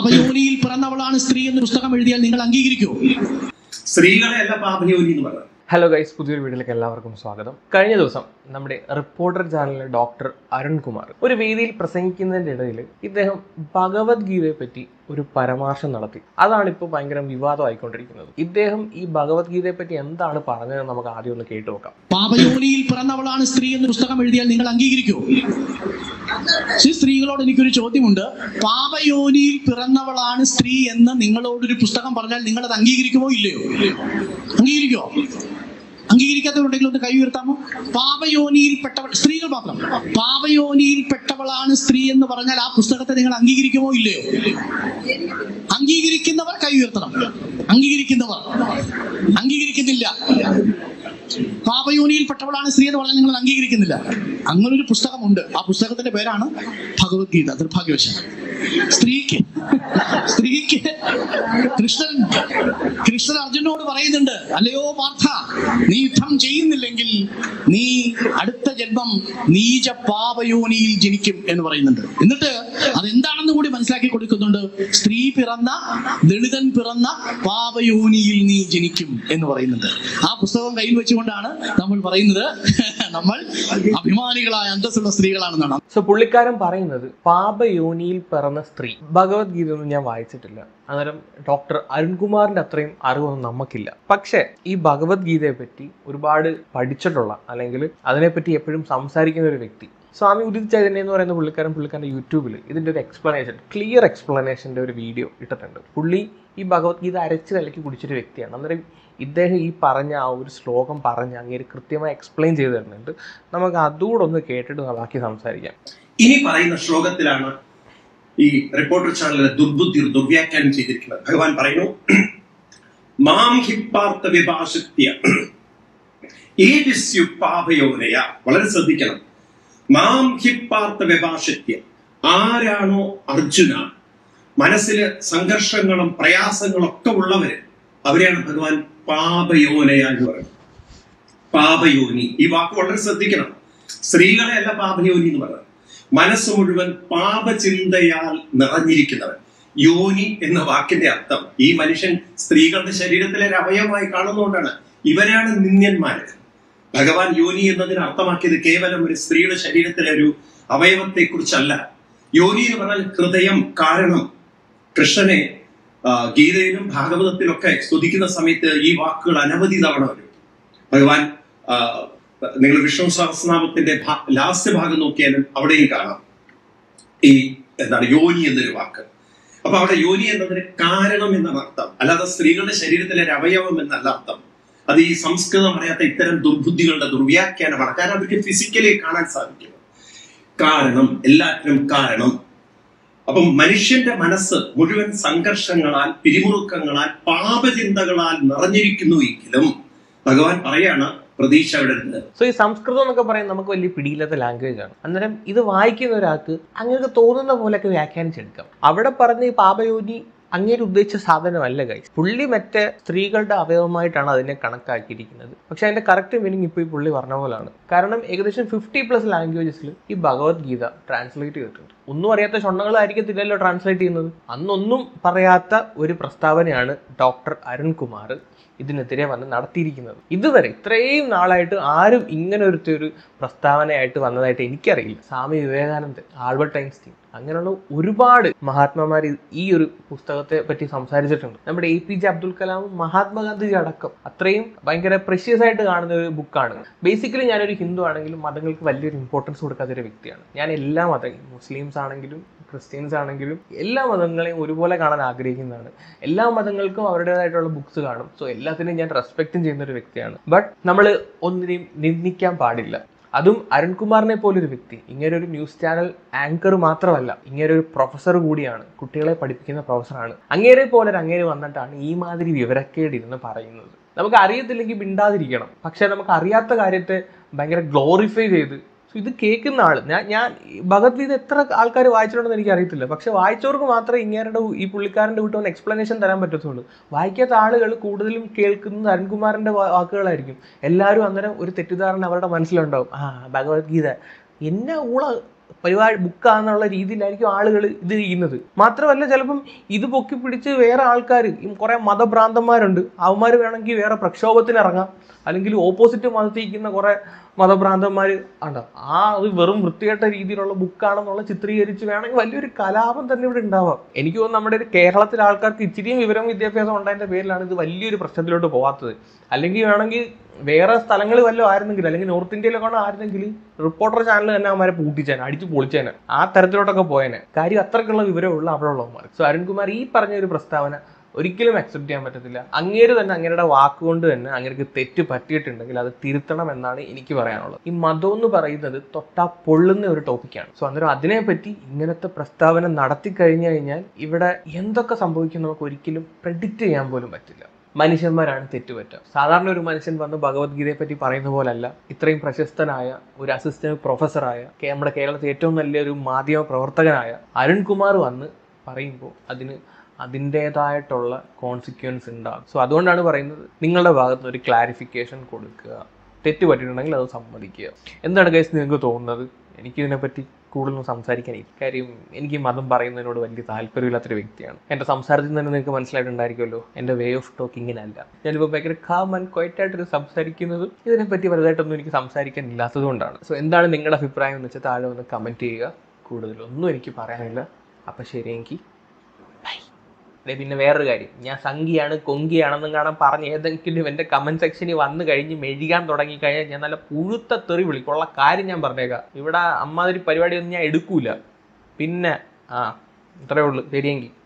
പാപയോനിയിൽ പിറന്നവളാണ് സ്ത്രീ എന്ന് പുസ്തകം എഴുതിയാൽ നിങ്ങൾ അംഗീകരിക്കുമോ സ്ത്രീകളെ അല്ല പാപയോനി എന്ന് പറയുന്നത് ഹലോ ഗൈസ് പുതിയൊരു വീഡിയോയിലേക്ക് എല്ലാവർക്കും സ്വാഗതം കഴിഞ്ഞ ദിവസം നമ്മുടെ റിപ്പോർട്ടർ ചാനലിലെ ഡോക്ടർ അരുൺകുമാർ ഒരു വേദിയിൽ പ്രസംഗിക്കുന്നതിൻ്റെ ഇടയിൽ ഇദ്ദേഹം ഭഗവത്ഗീതയെ പറ്റി ഒരു പരാമർശം നടത്തി അതാണ് ഇപ്പോൾ ഭയങ്കര വിവാദമായിക്കൊണ്ടിരിക്കുന്നത് ഇദ്ദേഹം ഈ ഭഗവത്ഗീതയെ പറ്റി എന്താണ് പറഞ്ഞതെന്ന് നമുക്ക് ആദ്യം ഒന്ന് കേട്ടു നോക്കാം പാപയോനിയിൽ പിറന്നവളാണ് സ്ത്രീ എന്ന് പുസ്തകം എഴുതിയാൽ നിങ്ങൾ അംഗീകരിക്കുമോ ഈ സ്ത്രീകളോട് എനിക്കൊരു ചോദ്യമുണ്ട് പാപയോനിയിൽ പിറന്നവളാണ് സ്ത്രീ എന്ന് നിങ്ങളോടൊരു പുസ്തകം പറഞ്ഞാൽ നിങ്ങൾ അത് അംഗീകരിക്കുമോ ഇല്ലയോ അംഗീകരിക്കുമോ അംഗീകരിക്കാത്തവരുണ്ടെങ്കിൽ ഒന്ന് കൈ ഉയർത്താമോ പാപയോനിയിൽ പെട്ടവൾ സ്ത്രീകൾ മാത്രം പാപയോനിയിൽ പെട്ടവളാണ് സ്ത്രീ എന്ന് പറഞ്ഞാൽ ആ പുസ്തകത്തെ നിങ്ങൾ അംഗീകരിക്കുമോ ഇല്ലയോ അംഗീകരിക്കുന്നവർ കൈ ഉയർത്തണം അംഗീകരിക്കുന്നവർ അംഗീകരിക്കുന്നില്ല പാപയോനിയിൽ പെട്ടവളാണ് സ്ത്രീ എന്ന് പറഞ്ഞാൽ നിങ്ങൾ അത് അംഗീകരിക്കുന്നില്ല അങ്ങനൊരു പുസ്തകമുണ്ട് ആ പുസ്തകത്തിന്റെ പേരാണ് ഭഗവത്ഗീത നിർഭാഗ്യവശം സ്ത്രീക്ക് സ്ത്രീക്ക് കൃഷ്ണൻ കൃഷ്ണൻ അർജുനോട് പറയുന്നുണ്ട് അല്ലയോ പാർത്ഥ നീ യുദ്ധം ചെയ്യുന്നില്ലെങ്കിൽ നീ അടുത്ത ജന്മം നീച പാപയോനിയിൽ ജനിക്കും എന്ന് പറയുന്നുണ്ട് എന്നിട്ട് അതെന്താണെന്ന് കൂടി മനസ്സിലാക്കി കൊടുക്കുന്നുണ്ട് സ്ത്രീ പിറന്ന ദളിതൻ പിറന്ന പാപയോനിയിൽ നീ ജനിക്കും എന്ന് പറയുന്നുണ്ട് ആ പുസ്തകം കയ്യിൽ വെച്ചുകൊണ്ടാണ് നമ്മൾ പറയുന്നത് നമ്മൾ അഭിമാനികളായ അന്തസ്സുള്ള സ്ത്രീകളാണെന്നാണ് സോ പുള്ളിക്കാരൻ പറയുന്നത് പാപയോനിയിൽ പിറന്ന സ്ത്രീ ഭഗവത്ഗീത ഒന്നും ഞാൻ വായിച്ചിട്ടില്ല അന്നേരം ഡോക്ടർ അരുൺകുമാറിന്റെ അത്രയും അറിവൊന്നും നമുക്കില്ല പക്ഷേ ഈ ഭഗവത്ഗീതയെ പറ്റി ഒരുപാട് പഠിച്ചിട്ടുള്ള അല്ലെങ്കിൽ അതിനെപ്പറ്റി എപ്പോഴും സംസാരിക്കുന്ന ഒരു വ്യക്തി സ്വാമി ഉദിത് ചൈതന്യ എന്ന് പറയുന്ന പുള്ളിക്കാരൻ പുള്ളിക്കാരൻ്റെ യൂട്യൂബിൽ ഇതിൻ്റെ ഒരു എക്സ്പ്ലനേഷൻ ക്ലിയർ എക്സ്പ്ലനേഷൻ്റെ ഒരു വീഡിയോ ഇട്ടിട്ടുണ്ട് പുള്ളി ഈ ഭഗവത്ഗീത അരച്ച് കലക്കി കുടിച്ചൊരു വ്യക്തിയാണ് അന്നേരം ഇദ്ദേഹം ഈ പറഞ്ഞ ആ ഒരു ശ്ലോകം പറഞ്ഞ് അങ്ങേര് കൃത്യമായി എക്സ്പ്ലെയിൻ ചെയ്ത് തരുന്നുണ്ട് നമുക്ക് അതുകൂടെ ഒന്ന് കേട്ടിട്ട് ബാക്കി സംസാരിക്കാം ഇനി പറയുന്ന ശ്ലോകത്തിലാണ് ഈ റിപ്പോർട്ടർ ചാനലിലെ ദുർബുദ്ധി ദുർവ്യാഖ്യാനം ചെയ്തിരിക്കുന്നത് ഭഗവാൻ പറയുന്നു മാം ഹിപ്പാർത്ഥ വിഭാഷത്യ ഏതിസ്യു പാപയോനയ വളരെ ശ്രദ്ധിക്കണം മാം ഹിപ്പാർത്ഥ വിഭാഷത്യ ആരാണോ അർജുന മനസ്സിൽ സംഘർഷങ്ങളും പ്രയാസങ്ങളും ഒക്കെ ഉള്ളവര് അവരെയാണ് ഭഗവാൻ പാപയോനയ എന്ന് പറയുന്നത് പാപയോനി ഈ വാക്ക് വളരെ ശ്രദ്ധിക്കണം സ്ത്രീകളെ അല്ല പാപയോനി എന്ന് പറയുന്നത് മനസ്സ് മുഴുവൻ പാപചിന്തയാൽ നിറഞ്ഞിരിക്കുന്നവൻ യോനി എന്ന വാക്കിന്റെ അർത്ഥം ഈ മനുഷ്യൻ സ്ത്രീകളുടെ ശരീരത്തിലെ ഒരു അവയവമായി കാണുന്നതുകൊണ്ടാണ് ഇവരാണ് നിന്ദ്യന്മാര് ഭഗവാൻ യോനി എന്നതിന് അർത്ഥമാക്കിയത് കേവലം ഒരു സ്ത്രീയുടെ ശരീരത്തിലെ ഒരു അവയവത്തെ കുറിച്ചല്ല യോനി എന്ന് പറഞ്ഞാൽ ഹൃദയം കാരണം കൃഷ്ണനെ ആ, ഗീതയിലും ഭാഗവതത്തിലൊക്കെ സ്തുതിക്കുന്ന സമയത്ത് ഈ വാക്കുകൾ അനവധി തവണ വരും ഭഗവാൻ ആ, നിങ്ങൾ വിഷ്ണു സഹസ്രനാമത്തിന്റെ ലാസ്റ്റ് ഭാഗം നോക്കിയാലും അവിടെയും കാണാം ഈ എന്താണ് യോനി എന്നൊരു വാക്ക് അപ്പൊ അവിടെ യോനി എന്നതിന് കാരണം എന്നാണ് അർത്ഥം അല്ലാതെ സ്ത്രീകളുടെ ശരീരത്തിലെ ഒരു അവയവം എന്നല്ല അർത്ഥം അത് ഈ സംസ്കൃതം അറിയാത്ത ഇത്തരം ദുർബുദ്ധികളുടെ ദുർവ്യാഖ്യാനമാണ് കാരണം അവർക്ക് ഫിസിക്കലി കാണാൻ സാധിക്കും കാരണം എല്ലാറ്റിനും കാരണം അപ്പം മനുഷ്യന്റെ മനസ്സ് മുഴുവൻ സംഘർഷങ്ങളാൽ പിരിമുറുക്കങ്ങളാൽ പാപചിന്തകളാൽ നിറഞ്ഞിരിക്കുന്നു എങ്കിലും ഭഗവാൻ പറയാണ് പ്രതീക്ഷ വിടരുത് സോ ഈ സംസ്കൃതം എന്നൊക്കെ പറയുന്നത് നമുക്ക് വലിയ പിടിയില്ലാത്ത ലാംഗ്വേജ് ആണ് അന്നേരം ഇത് വായിക്കുന്ന ഒരാൾക്ക് അങ്ങനെ തോന്നുന്ന പോലെയൊക്കെ വ്യാഖ്യാനിച്ചെടുക്കാം അവിടെ പറഞ്ഞ ഈ പാപയോനി അങ്ങേര് ഉദ്ദേശിച്ച സാധനമല്ല ഗൈസ് പുള്ളി മറ്റേ സ്ത്രീകളുടെ അവയവമായിട്ടാണ് അതിനെ കണക്കാക്കിയിരിക്കുന്നത് പക്ഷെ അതിന്റെ കറക്റ്റ് മീനിങ് ഇപ്പോൾ ഈ പുള്ളി പറഞ്ഞ പോലാണ് കാരണം ഏകദേശം ഫിഫ്റ്റി പ്ലസ് ലാംഗ്വേജസിൽ ഈ ഭഗവത്ഗീത ട്രാൻസ്ലേറ്റ് ചെയ്തിട്ടുണ്ട് ഒന്നും അറിയാത്ത ഷൊണ്ണകളായിരിക്കത്തില്ലല്ലോ ട്രാൻസ്ലേറ്റ് ചെയ്യുന്നത് അന്നൊന്നും പറയാത്ത ഒരു പ്രസ്താവനയാണ് ഡോക്ടർ അരുൺകുമാർ ഇതിനെതിരെ വന്ന് നടത്തിയിരിക്കുന്നത് ഇതുവരെ ഇത്രയും നാളായിട്ട് ആരും ഇങ്ങനെ ഒരുത്ത ഒരു പ്രസ്താവനയായിട്ട് വന്നതായിട്ട് എനിക്കറിയില്ല സ്വാമി വിവേകാനന്ദൻ ആൽബർട്ട് ഐൻസ്റ്റീൻ അങ്ങനെയുള്ള ഒരുപാട് മഹാത്മാമാർ ഈ ഒരു പുസ്തകത്തെ പറ്റി സംസാരിച്ചിട്ടുണ്ട് നമ്മുടെ A P J Abdul കലാമും Mahatma Gandhiji അടക്കം അത്രയും ഭയങ്കര പ്രഷ്യസ് ആയിട്ട് കാണുന്ന ഒരു ബുക്കാണ് ബേസിക്കലി ഞാനൊരു ഹിന്ദു ആണെങ്കിലും മതങ്ങൾക്ക് വലിയൊരു ഇമ്പോർട്ടൻസ് കൊടുക്കാത്ത ഒരു വ്യക്തിയാണ് ഞാൻ എല്ലാ മതങ്ങളും മുസ്ലിംസ് ആണെങ്കിലും ക്രിസ്ത്യൻസ് ആണെങ്കിലും എല്ലാ മതങ്ങളെയും ഒരുപോലെ കാണാൻ ആഗ്രഹിക്കുന്നതാണ് എല്ലാ മതങ്ങൾക്കും അവരുടേതായിട്ടുള്ള ബുക്സ് കാണും സോ എല്ലാത്തിനെയും ഞാൻ റെസ്പെക്റ്റും ചെയ്യുന്ന ഒരു വ്യക്തിയാണ് ബട്ട് നമ്മൾ ഒന്നിനെയും നിന്ദിക്കാൻ പാടില്ല അതും അരുൺകുമാറിനെ പോലൊരു വ്യക്തി ഇങ്ങനെ ഒരു ന്യൂസ് ചാനൽ ആങ്കർ മാത്രമല്ല ഇങ്ങനെ ഒരു പ്രൊഫസർ കൂടിയാണ് കുട്ടികളെ പഠിപ്പിക്കുന്ന പ്രൊഫസറാണ് അങ്ങേരെ പോലെ ഒരു അങ്ങേര് വന്നിട്ടാണ് ഈ മാതിരി വിവരക്കേട് ഇരുന്ന് പറയുന്നത് നമുക്ക് അറിയത്തില്ലെങ്കിൽ മിണ്ടാതിരിക്കണം പക്ഷെ നമുക്ക് അറിയാത്ത കാര്യത്തെ ഭയങ്കര ഗ്ലോറിഫൈ ചെയ്ത് സോ ഇത് കേൾക്കുന്ന ആൾ ഞാൻ ഞാൻ ഈ ഭഗവത്ഗീത എത്ര ആൾക്കാർ വായിച്ചിട്ടുണ്ടെന്ന് എനിക്ക് അറിയത്തില്ല പക്ഷെ വായിച്ചവർക്ക് മാത്രമേ ഇങ്ങേരുടെ ഈ പുള്ളിക്കാരൻ്റെ വിട്ട് ഒന്ന് എക്സ്പ്ലനേഷൻ തരാൻ പറ്റത്തുള്ളൂ വായിക്കാത്ത ആളുകൾ കൂടുതലും കേൾക്കുന്നത് അരുൺകുമാറിൻ്റെ വാ- വാക്കുകളായിരിക്കും എല്ലാവരും അന്നേരം ഒരു തെറ്റിദ്ധാരണ അവരുടെ മനസ്സിലുണ്ടാവും ആ ഭഗവത്ഗീത എന്നാ ഊള പരിപാടി ബുക്കാന്നുള്ള രീതിയിലായിരിക്കും ആളുകൾ ഇത് ചെയ്യുന്നത് മാത്രമല്ല ചിലപ്പം ഇത് പൊക്കി പിടിച്ച് വേറെ ആൾക്കാർ കുറെ മതഭ്രാന്തന്മാരുണ്ട് അവന്മാർ വേണമെങ്കിൽ വേറെ പ്രക്ഷോഭത്തിന് ഇറങ്ങാം അല്ലെങ്കിൽ ഓപ്പോസിറ്റ് മതത്തിൽ ഇരിക്കുന്ന കുറെ മതഭ്രാന്തന്മാർ ആണ് ആ അത് വെറും വൃത്തികെട്ട രീതിയിലുള്ള ബുക്കാണെന്നുള്ള ചിത്രീകരിച്ച് വേണമെങ്കിൽ വലിയൊരു കലാപം തന്നെ ഇവിടെ ഉണ്ടാവാം എനിക്ക് തോന്നുന്നു നമ്മുടെ ഒരു കേരളത്തിലെ ആൾക്കാർക്ക് ഇച്ചിരിയും വിവരം വിദ്യാഭ്യാസം ഉണ്ടായതിന്റെ പേരിലാണ് ഇത് വലിയൊരു പ്രശ്നത്തിലോട്ട് പോകാത്തത് അല്ലെങ്കിൽ വേണമെങ്കിൽ വേറെ സ്ഥലങ്ങളിൽ വല്ലതും ആയിരുന്നെങ്കിൽ അല്ലെങ്കിൽ നോർത്ത് ഇന്ത്യയിലൊക്കെ ആയിരുന്നെങ്കിൽ റിപ്പോർട്ടർ ചാനൽ തന്നെ അവന്മാരെ പൂട്ടിച്ചേനെ അടിച്ച് പൊളിച്ചേനെ ആ തരത്തിലോട്ടൊക്കെ പോയേനെ കാര്യം അത്രയ്ക്കുള്ള വിവരമുള്ള അവിടെ ഉള്ളവന്മാർ സോ അരുൺകുമാർ ഈ പറഞ്ഞ ഒരു പ്രസ്താവന ഒരിക്കലും അക്സെപ്റ്റ് ചെയ്യാൻ പറ്റത്തില്ല അങ്ങേര് തന്നെ അങ്ങേരുടെ വാക്കുകൊണ്ട് തന്നെ അങ്ങേർക്ക് തെറ്റ് പറ്റിയിട്ടുണ്ടെങ്കിൽ അത് തിരുത്തണം എന്നാണ് എനിക്ക് പറയാനുള്ളത് ഈ മതം എന്ന് പറയുന്നത് തൊട്ടാ പൊള്ളുന്ന ഒരു ടോപ്പിക്കാണ് സോ അന്നേരം അതിനെപ്പറ്റി ഇങ്ങനത്തെ പ്രസ്താവന നടത്തി കഴിഞ്ഞു കഴിഞ്ഞാൽ ഇവിടെ എന്തൊക്കെ സംഭവിക്കും നമുക്ക് ഒരിക്കലും പ്രെഡിക്റ്റ് ചെയ്യാൻ പോലും പറ്റില്ല മനുഷ്യന്മാരാണ് തെറ്റുപറ്റുക സാധാരണ ഒരു മനുഷ്യൻ വന്ന് ഭഗവത്ഗീതയെ പറ്റി പറയുന്ന പോലല്ല ഇത്രയും പ്രശസ്തനായ ഒരു അസിസ്റ്റന്റ് പ്രൊഫസറായ കേ- നമ്മുടെ കേരളത്തിലെ ഏറ്റവും നല്ലൊരു മാധ്യമ പ്രവർത്തകനായ അരുൺകുമാർ വന്ന് പറയുമ്പോൾ അതിന് അതിൻ്റേതായിട്ടുള്ള കോൺസിക്വൻസ് ഉണ്ടാകും സോ അതുകൊണ്ടാണ് പറയുന്നത് നിങ്ങളുടെ ഭാഗത്ത് നിന്ന് ഒരു ക്ലാരിഫിക്കേഷൻ കൊടുക്കുക തെറ്റ് പറ്റിയിട്ടുണ്ടെങ്കിൽ അത് സമ്മതിക്കുക എന്താണ് കേസ് നിങ്ങൾക്ക് തോന്നുന്നത് എനിക്കിതിനെപ്പറ്റി കൂടുതലൊന്നും സംസാരിക്കാൻ ഇല്ല. കാര്യം എനിക്ക് മതം പറയുന്നതിനോട് വലിയ താല്പര്യമില്ലാത്തൊരു വ്യക്തിയാണ് എൻ്റെ സംസാരത്തിൽ തന്നെ നിങ്ങൾക്ക് മനസ്സിലായിട്ടുണ്ടായിരിക്കുമല്ലോ എൻ്റെ വേ ഓഫ് ടോക്കിങ്ങിനല്ല ഞാനിപ്പോൾ ഭയങ്കര കാം ആൻഡ് ക്വയറ്റായിട്ട് സംസാരിക്കുന്നത് ഇതിനെപ്പറ്റി വലുതായിട്ടൊന്നും എനിക്ക് സംസാരിക്കാൻ ഇല്ലാത്തത് കൊണ്ടാണ് സോ എന്താണ് നിങ്ങളുടെ അഭിപ്രായം എന്ന് വെച്ചാൽ താഴെ ഒന്ന് കമൻറ്റ് ചെയ്യുക കൂടുതലൊന്നും എനിക്ക് പറയാനില്ല അപ്പം ശരിയെങ്കിൽ ദേ പിന്നെ വേറൊരു കാര്യം ഞാൻ സംഖ്യയാണ് കൊങ്കിയാണെന്നും കാണാൻ പറഞ്ഞ് ഏതെങ്കിലും എൻ്റെ കമന്റ് സെക്ഷനിൽ വന്നു കഴിഞ്ഞ് മെഴുകാൻ തുടങ്ങി കഴിഞ്ഞാൽ ഞാൻ നല്ല പുഴുത്ത തെറി വിളിക്കും ഉള്ള കാര്യം ഞാൻ പറഞ്ഞേക്കാം ഇവിടെ അമ്മാതിരി പരിപാടിയൊന്നും ഞാൻ എടുക്കൂല പിന്നെ ആ ഇത്രയേ ഉള്ളൂ ശരിയെങ്കിൽ